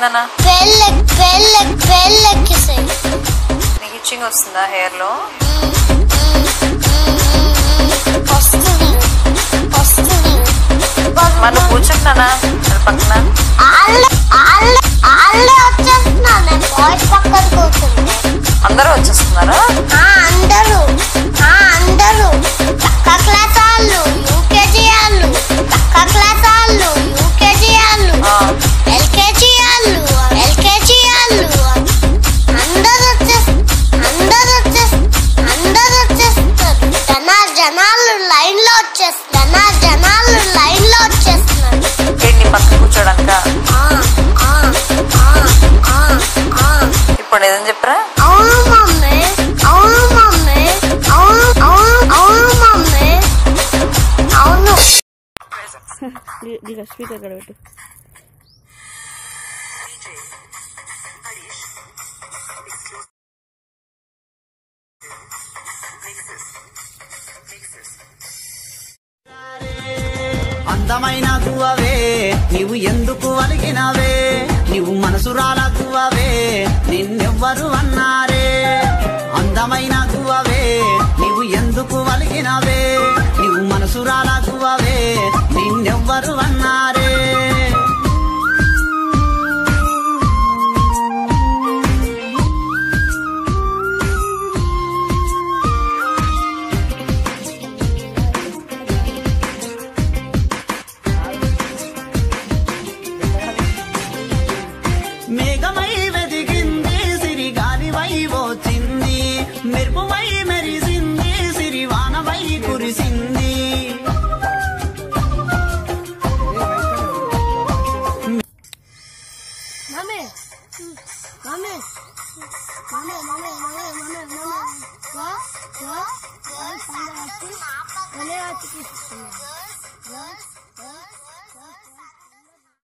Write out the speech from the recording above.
ఏమైందన్నా పెళ్ళి పెళ్ళి పెళ్ళెక్కిసాయి నీకు ఇచ్చింగ్ వస్తుందా హెయిర్ లో వస్తుంది వస్తుంది మనం కూర్చుంటున్నానా అది పక్కన ఆళ్ళే ఆళ్ళే ఆళ్ళే వచ్చేస్తున్నా నేను బాయ్స్ పక్కన కూర్చుంటే అందరూ వచ్చేస్తున్నారా ఆ, అందరూ ఆ, అందరూ పక్క క్లాస్ వాళ్ళు యూకేజీ వాళ్ళు పక్క క్లాస్ వాళ్ళు యూకేజీ వాళ్ళు ఆ, ఎల్కేజీ వాళ్ళు ఎల్కేజీ వాళ్ళు అందరూ వచ్చేస్ అందరూ వచ్చేస్ అందరూ వచ్చేస్తారు జనాలు జనాలు లైన్ లో వచ్చేస్తారు జనాలు జనాలు లైన్ లో వచ్చేస్తున్నారు ఏంటి నీ పక్కన కూర్చోడానిక ఆ, ఆ, ఆ, ఆ, ఆ. ఇప్పుడు ఏదని చెప్పరా అవును మమ్మీ అవును మమ్మీ అవును అవును అవును మమ్మీ అవును ఇక స్పీకర్ ఇక్కడ పెట్టు అందమైన గువ్వవే నీవు ఎందుకు అలిగినవే నీవు మనసురాల గువ్వవే నిన్నెవ్వరు అన్నారే అందమైన గువ్వవే నీవు ఎందుకు అలిగినవే నీవు మనసురాల గువ్వవే నిన్నెవ్వరు అన్నారే మేఘమై వెదిగింది సిరిగాలివై వచ్చింది మెరుపువై మెరిసింది సిరివానవై కురిసింది mummy mummy mummy mummy mummy mummy mummy వా వా వా పండు వచ్చి మళ్ళీ వచ్చి తీసుకున్నాను